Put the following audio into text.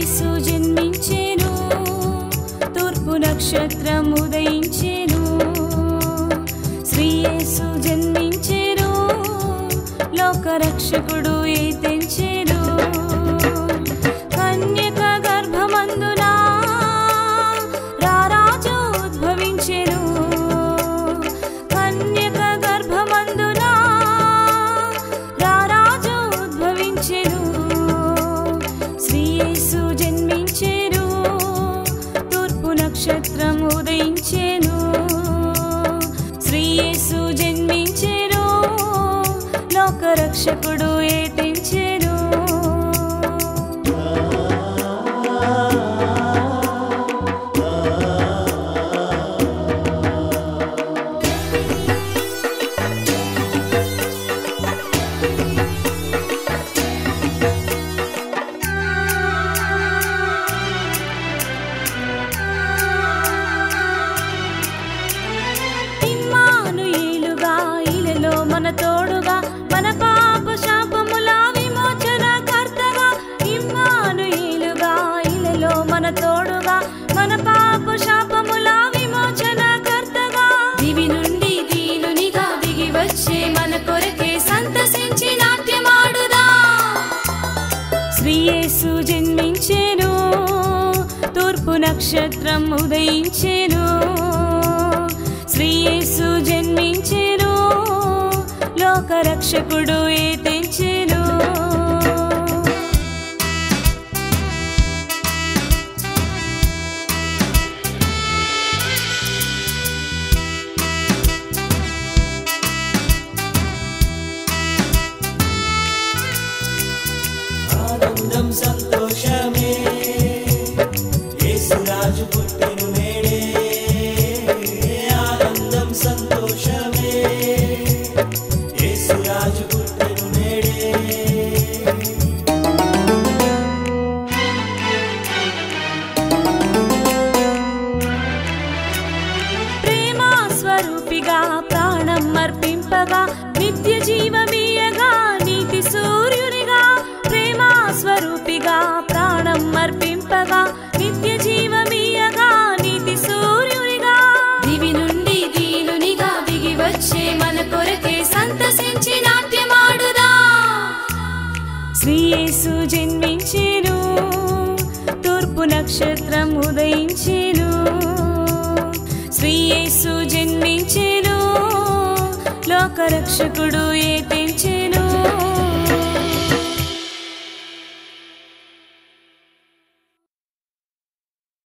యేసు జన్మించెను తూర్పు నక్షత్రం ఉదయించెను శ్రీ యేసు జన్మించెను లోక రక్షకుడు ఏ తెంచెను కన్యక గర్భమందున రారాజు ఉద్భవించెను కన్యక గర్భమందున రారాజు ఉద్భవించెను శ్రీ యేసు జన్మించెను తూర్పు నక్షత్రం ఉదయించెను శ్రీ యేసు జన్మించెను లోక రక్షకుడు ఏ తెంచెను ఇమ్మానుయేలుగా ఇలలో మన తోడుగా మన పాప శాపముల విమోచన కర్తగా ఇమ్మానుయేలుగా ఇలలో మన తోడుగా మన పాప శాపముల విమోచన కర్తగా దివి నుండి దీనునిగా దిగి వచ్చే మన కొరకే సంతసించి నాట్యమాడుదా శ్రీయేసు జన్మించెను తూర్పు నక్షత్రం ఉదయించెను శ్రీయేసు జన్మించెను లోక రక్షకుడు ఏ తెంచెను ఆనందం సంతోషమే యేసురాజు పుట్టెను నేడే ఆనందం సంతోషమే యేసురాజు పుట్టెను నేడే ప్రేమా స్వరూపిగా ప్రాణం అర్పింపగా నిత్య జీవమీయగా నీతి సూర్యునిగా ప్రేమా స్వరూపిగా ప్రాణం అర్పింపగా నిత్య జీవమీయగా నీతి సూర్యునిగా దివి నుండి దీనునిగా దిగి వచ్చే మన కొరకే సంతసించి నాట్యమాడుదా శ్రీయేసు జన్మించెను తూర్పు నక్షత్రం ఉదయించెను శ్రీయేసు జన్మించెను లోక రక్షకుడు ఏ తెంచెను